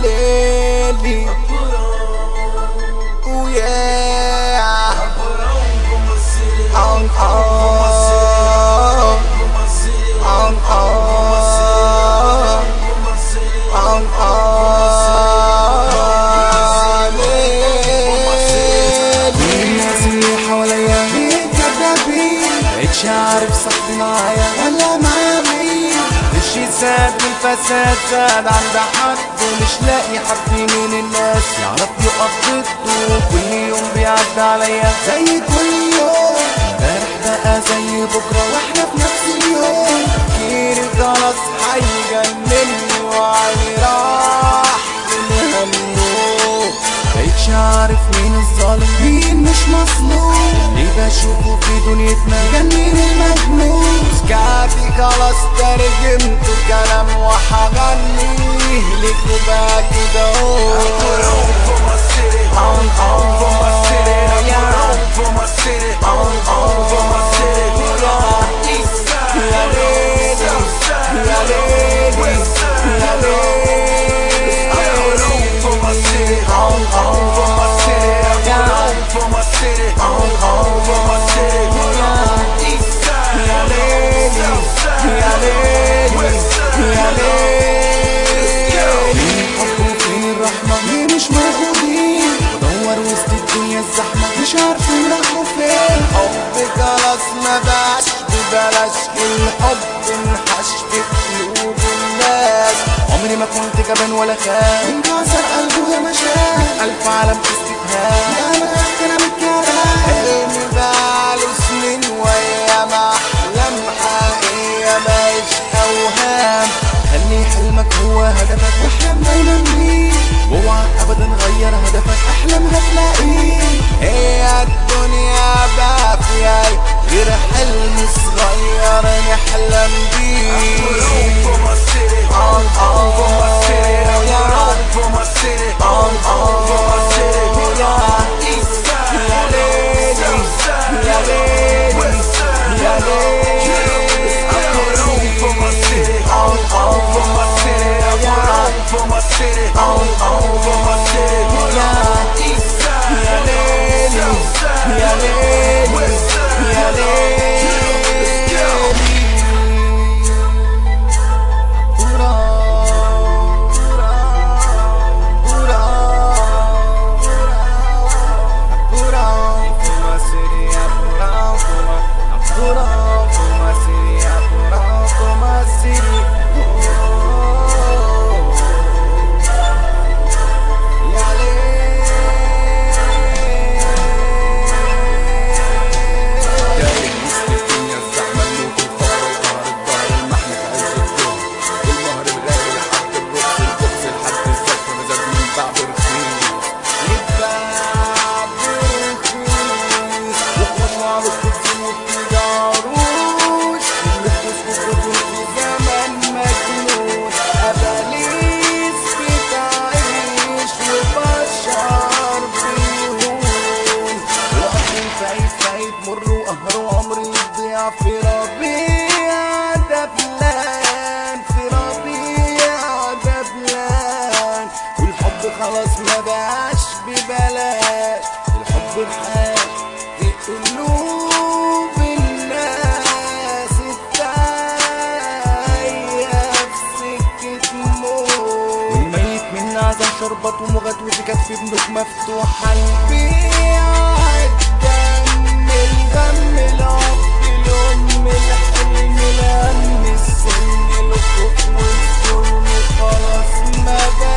ليلي وياه on on on on on الناس اللي حواليا كذابين مبقتش عارف صاحبي معايا ولا معايا مين الشي زاد والفساد زاد عند حد مش لاقي حد من الناس يعرف يقف ضده كل يوم بيعدي عليا زي كل يوم امبارح بقى زي بكره واحنا في نفس اليوم تفكيري خلاص هيجنني وعيني راح من همه مبقتش عارف مين الظالم مين مش مظلوم اللي بشوفه في دنيتنا كان مين المجنون سكاتي خلاص ترجمته كلام وحغنيه ليكوا بقى كده اهو On, on, yeah. On, on, yeah. يا ليلي يا ليلي يا ليلي On, on, yeah. On, on, يا ليلي يا ليلي يا ليلي الحب وفين الرحمة ليه مش موجودين بدور وسط الدنيا الزحمة مش عارفين راحوا فين الحب خلاص ما بقاش ببلاش الحب انحش في قلوب الناس عمري ما كنت جبان ولا خاف انكسر قلبه يا مشاعر ألف عالم استفهام يا ما انا بالكلام حلمي بقاله سنين ويا ما احلام حقيقية مش اوهام خلي حلمك هو هدفك واحلم دايما بيه واوعى ابدا غير هدفك احلم هتلاقيه هي الدنيا بافية غير حلم صغير نحلم بيه On, on, yeah. On, on, yeah. يا ليلي يا ليلي يا ليلي On, on, yeah. يا ليلي يا ليلي يا ليلي برا برا برا فما سريع برا فما برا فما سريع برا فما سريع يا ليل داير وسط الدنيا الزحمة الموت الفقر القهر الظهر المحن في عز الظهر المهر الغالي لحد الرخص البخس لحد الزفة ما زاد من بعد رخيص يتباع برخيص وخش على الكتب وبتجاروش اللي بتسكت في زمن مجنون أباليس بتعيش وبشر بيهون وقتي فايت فايت مر وقهر وعمري يضيع في ربيع دبلان في ربيع دبلان والحب خلاص ما بقاش ببلاش الحب بحاش في قلوب الناس التايه في سكة موت والميت من عزا شربت ومغت وسكت في بنوك مفتوحة البيع الدم الغم العب الأم الحلم الهم السن الخوف والظلم خلاص ما بقى